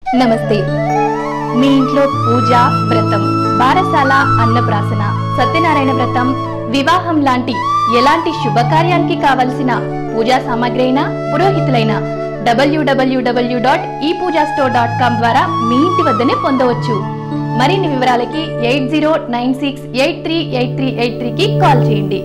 నమస్తే మీ ఇంట్లో పూజ వ్రతం బారసాల అన్నప్రాసన సత్యనారాయణ వ్రతం వివాహం లాంటి ఎలాంటి శుభకార్యానికి కావలసిన పూజా సామాగ్రి అయినా పురోహితులైన డబ్ల్యూడబ్ల్యూడబ్ల్యూ dot E Pooja store dot com ద్వారా మీ ఇంటి వద్దనే పొందవచ్చు మరిన్ని వివరాలకి eight zero nine six eight three eight three eight త్రీకి కాల్ చేయండి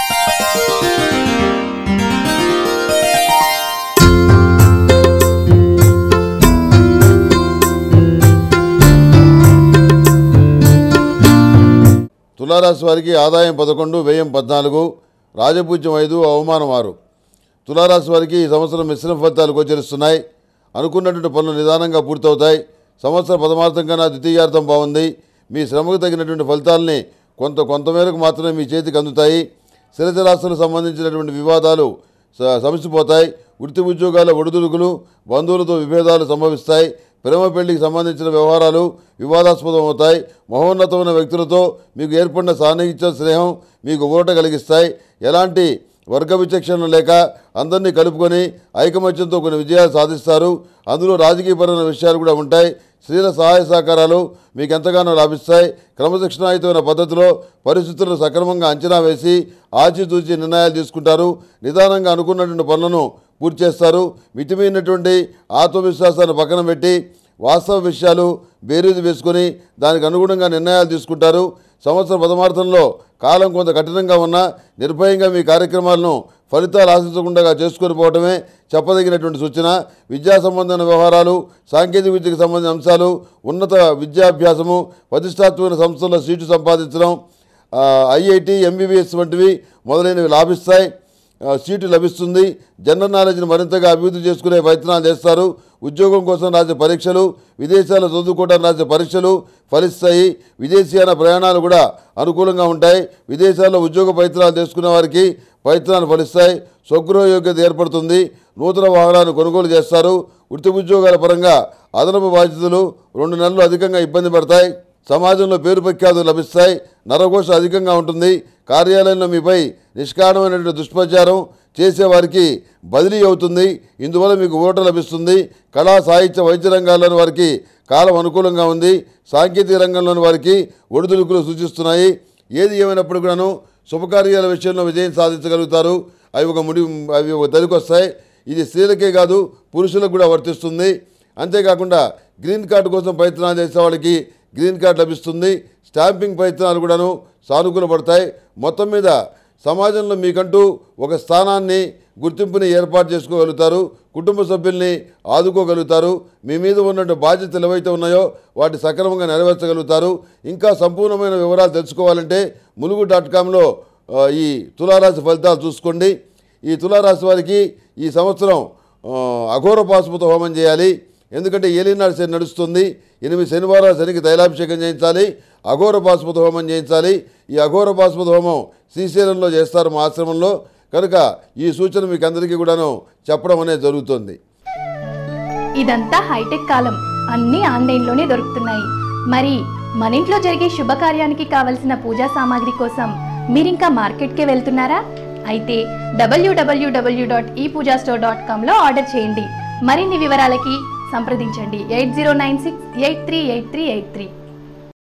తులారాశి వారికి ఆదాయం పదకొండు వ్యయం పద్నాలుగు రాజపూజ్యం ఐదు అవమానం ఆరు తులారాశి వారికి ఈ సంవత్సరం మిశ్రమ ఫలితాలు గోచరిస్తున్నాయి అనుకున్నటువంటి పనులు నిదానంగా పూర్తవుతాయి సంవత్సర ప్రథమార్థం కన్నా ద్వితీయార్థం బాగుంది మీ శ్రమకు తగినటువంటి ఫలితాలని కొంత కొంతమేరకు మాత్రమే మీ చేతికి అందుతాయి స్థిరచరాస్తులకు సంబంధించినటువంటి వివాదాలు స- సమసిపోతాయి వృత్తి ఉద్యోగాల ఒడిదుడుకులు బంధువులతో విభేదాలు సంభవిస్తాయి ప్రేమ పెళ్లికి సంబంధించిన వ్యవహారాలు వివాదాస్పదం అవుతాయి మహోన్నతమైన వ్యక్తులతో మీకు ఏర్పడిన సాన్నిహిత్య స్నేహం మీకు ఊరట కలిగిస్తాయి ఎలాంటి వర్గ విచక్షణ లేక అందరినీ కలుపుకొని ఐకమత్యంతో కొన్ని విజయాలు సాధిస్తారు అందులో రాజకీయపరమైన విషయాలు కూడా ఉంటాయి స్త్రీల సహాయ సహకారాలు మీకు ఎంతగానో లాభిస్తాయి క్రమశిక్షణాయుతమైన పద్ధతిలో పరిస్థితులను సక్రమంగా అంచనా వేసి ఆచితూచి నిర్ణయాలు తీసుకుంటారు నిదానంగా అనుకున్నటువంటి పనులను పూర్తి చేస్తారు మితిమీరినటువంటి ఆత్మవిశ్వాసాన్ని పక్కన పెట్టి వాస్తవ విషయాలు బేరీజు వేసుకొని దానికి అనుగుణంగా నిర్ణయాలు తీసుకుంటారు సంవత్సర ప్రథమార్థంలో కాలం కొంత కఠినంగా ఉన్నా నిర్భయంగా మీ కార్యక్రమాలను ఫలితాలు ఆశించకుండా చేసుకొని పోవటమే చెప్పదగినటువంటి సూచన విద్యా సంబంధమైన వ్యవహారాలు సాంకేతిక విద్యకు సంబంధించిన అంశాలు ఉన్నత విద్యాభ్యాసము ప్రతిష్టాత్మక సంస్థల్లో సీటు సంపాదించడం ఐఐటి ఎంబీబీఎస్ వంటివి మొదలైనవి లాభిస్తాయి ఆ, సీటు లభిస్తుంది జనరల్ నాలెడ్జ్ని మరింతగా అభివృద్ధి చేసుకునే ప్రయత్నాలు చేస్తారు ఉద్యోగం కోసం రాసే పరీక్షలు విదేశాల్లో చదువుకోవడానికి రాసే పరీక్షలు ఫలిస్తాయి విదేశీయాన ప్రయాణాలు కూడా అనుకూలంగా ఉంటాయి విదేశాల్లో ఉద్యోగ ప్రయత్నాలు చేసుకునే వారికి ప్రయత్నాలు ఫలిస్తాయి స్వగృహ యోగ్యత ఏర్పడుతుంది నూతన వాహనాలను కొనుగోలు చేస్తారు వృత్తి ఉద్యోగాల పరంగా అదనపు బాధ్యతలు రెండు నెలలు అధికంగా ఇబ్బంది పడతాయి సమాజంలో పేరు ప్రఖ్యాతులు లభిస్తాయి నరఘోష అధికంగా ఉంటుంది కార్యాలయంలో మీపై నిష్కారణమైనటువంటి దుష్ప్రచారం చేసేవారికి బదిలీ అవుతుంది ఇందువల్ల మీకు ఓట లభిస్తుంది కళా సాహిత్య వైద్య రంగాల్లోని వారికి కాలం అనుకూలంగా ఉంది సాంకేతిక రంగంలోని వారికి ఒడిదుడుకులు సూచిస్తున్నాయి ఏది ఏమైనప్పుడు కూడాను శుభకార్యాల విషయంలో విజయం సాధించగలుగుతారు అవి ఒక ముడి అవి ఒక దరికొస్తాయి ఇది స్త్రీలకే కాదు పురుషులకు కూడా వర్తిస్తుంది అంతేకాకుండా గ్రీన్ కార్డు కోసం ప్రయత్నాలు చేసే వాళ్ళకి గ్రీన్ కార్డు లభిస్తుంది స్టాంపింగ్ ప్రయత్నాలు కూడాను సానుకూలపడతాయి మొత్తం మీద సమాజంలో మీకంటూ ఒక స్థానాన్ని గుర్తింపుని ఏర్పాటు చేసుకోగలుగుతారు కుటుంబ సభ్యుల్ని ఆదుకోగలుగుతారు మీ మీద ఉన్నటువంటి బాధ్యతలు ఏవైతే ఉన్నాయో వాటి సక్రమంగా నెరవేర్చగలుగుతారు ఇంకా సంపూర్ణమైన వివరాలు తెలుసుకోవాలంటే ములుగు డాట్ కామ్లో ఆ, ఈ తులారాశి ఫలితాలు చూసుకోండి ఈ తులారాశి వారికి ఈ సంవత్సరం ఆ, అఘోర పాశుపత హోమం చేయాలి ఎందుకంటే ఏలినాడు శని నడుస్తుంది ఎనిమిది శనివారాలు శనికి తైలాభిషేకం చేయించాలి అఘోర పాశుపత హోమం చేయించాలి ఈ అఘోర పాశుపత హోమం శ్రీశైలంలో చేస్తారు మా ఆశ్రమంలో కనుక ఈ సూచన మీకు అందరికీ కూడాను చెప్పడం అనేది జరుగుతుంది ఇదంతా హైటెక్ కాలం అన్నీ ఆన్లైన్లోనే దొరుకుతున్నాయి మరి మన ఇంట్లో జరిగే శుభకార్యానికి కావలసిన పూజా సామాగ్రి కోసం మీరింకా మార్కెట్కే వెళ్తున్నారా అయితే W W W dot E Pooja store dot కామ్లో ఆర్డర్ చేయండి మరిన్ని వివరాలకి సంప్రదించండి eight zero nine six eight three eight three eight three